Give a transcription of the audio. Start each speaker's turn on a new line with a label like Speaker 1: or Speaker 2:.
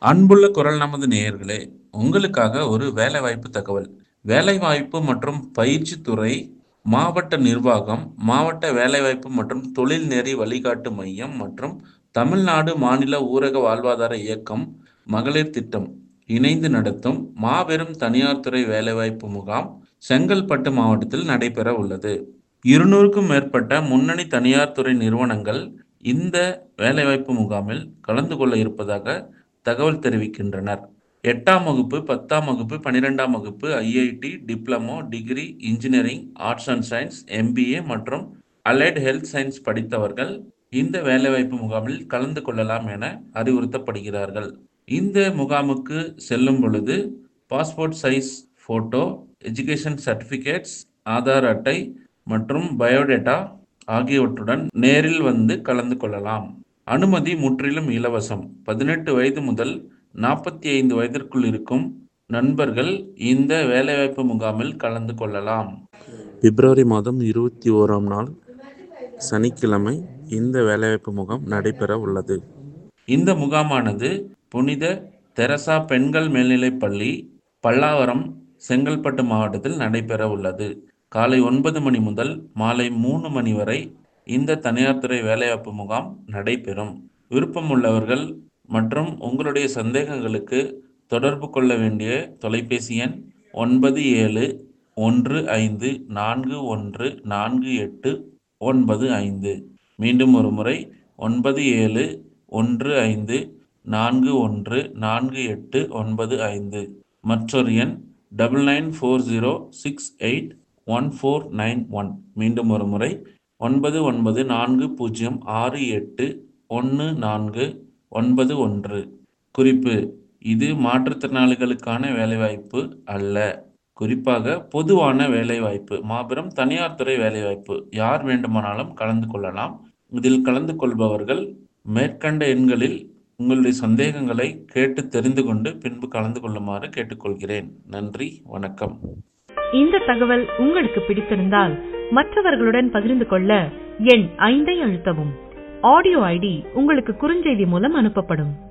Speaker 1: அன்புள்ள குரல் நமது நேயர்களே உங்களுக்காக ஒரு வேலைவாய்ப்பு தகவல் வேலைவாய்ப்பு மற்றும் பயிற்சி துறை மாவட்ட நிர்வாகம் மாவட்ட வேலைவாய்ப்பு மற்றும் தொழில் நெறி வழிகாட்டு மையம் மற்றும் தமிழ்நாடு மாநில ஊரக வாழ்வாதார இயக்கம் மகளிர் திட்டம் இணைந்து நடத்தும் மாபெரும் தனியார் துறை வேலைவாய்ப்பு முகாம் செங்கல்பட்டு மாவட்டத்தில் நடைபெற உள்ளது இருநூறுக்கும் மேற்பட்ட முன்னணி தனியார் துறை நிறுவனங்கள் இந்த வேலைவாய்ப்பு முகாமில் கலந்து கொள்ள இருப்பதாக தகவல் தெரிவிக்கின்றனர் எட்டாம் வகுப்பு பத்தாம் வகுப்பு பன்னிரெண்டாம் வகுப்பு IIT diploma degree engineering arts and science MBA மற்றும் அலைட் ஹெல்த் சயின்ஸ் படித்தவர்கள் இந்த வேலைவாய்ப்பு முகாமில் கலந்து கொள்ளலாம் என அறிவுறுத்தப்படுகிறார்கள் இந்த முகாமுக்கு செல்லும் பொழுது passport size photo education certificates Aadhaar அட்டை மற்றும் பயோடேட்டா ஆகியவற்றுடன் நேரில் வந்து கலந்து கொள்ளலாம் அனுமதி முற்றிலும் இலவசம் பதினெட்டு வயது முதல் நாற்பத்தி ஐந்து வயதிற்குள் இருக்கும் நண்பர்கள் இந்த வேலைவாய்ப்பு முகாமில் கலந்து கொள்ளலாம் பிப்ரவரி மாதம் இருபத்தி ஓராம் நாள் சனிக்கிழமை இந்த வேலைவாய்ப்பு முகாம் நடைபெற உள்ளது இந்த முகாமானது புனித தெரசா பெண்கள் மேல்நிலைப்பள்ளி பல்லாவரம் செங்கல்பட்டு மாவட்டத்தில் நடைபெற உள்ளது காலை ஒன்பது மணி முதல் மாலை மூணு மணி வரை இந்த தனியார் துறை வேலைவாய்ப்பு முகாம் நடைபெறும் விருப்பமுள்ளவர்கள் மற்றும் உங்களுடைய சந்தேகங்களுக்கு தொடர்பு கொள்ள வேண்டிய தொலைபேசி எண் ஒன்பது ஏழு ஒன்று ஐந்து நான்கு ஒன்று நான்கு எட்டு ஒன்பது ஐந்து மீண்டும் ஒரு முறை ஒன்பது ஏழு ஒன்று ஐந்து நான்கு ஒன்று நான்கு எட்டு ஒன்பது ஐந்து மற்றொரு எண் double nine four zero six eight one four nine one மீண்டும் ஒரு முறை ஒன்பது ஒன்பது நான்கு பூஜ்ஜியம் ஆறு எட்டு ஒன்று நான்கு ஒன்பது ஒன்று குறிப்பு இது மாற்றுத்திறனாளிகளுக்கான வேலைவாய்ப்பு அல்ல குறிப்பாக பொதுவான வேலைவாய்ப்பு மாபெரும் தனியார் துறை வேலைவாய்ப்பு யார் வேண்டுமானாலும் கலந்து கொள்ளலாம் இதில் கலந்து கொள்பவர்கள் மேற்கண்ட எண்களில் உங்களுடைய சந்தேகங்களை கேட்டு தெரிந்து கொண்டு பின்பு கலந்து கொள்ளுமாறு கேட்டுக்கொள்கிறேன் நன்றி வணக்கம்
Speaker 2: இந்த தகவல் உங்களுக்கு பிடித்திருந்தால் மற்றவர்களுடன் பகிர்ந்து கொள்ள எண் ஐந்தை அழுத்தவும் ஆடியோ ஐடி உங்களுக்கு குறுஞ்செய்தி மூலம் அனுப்பப்படும்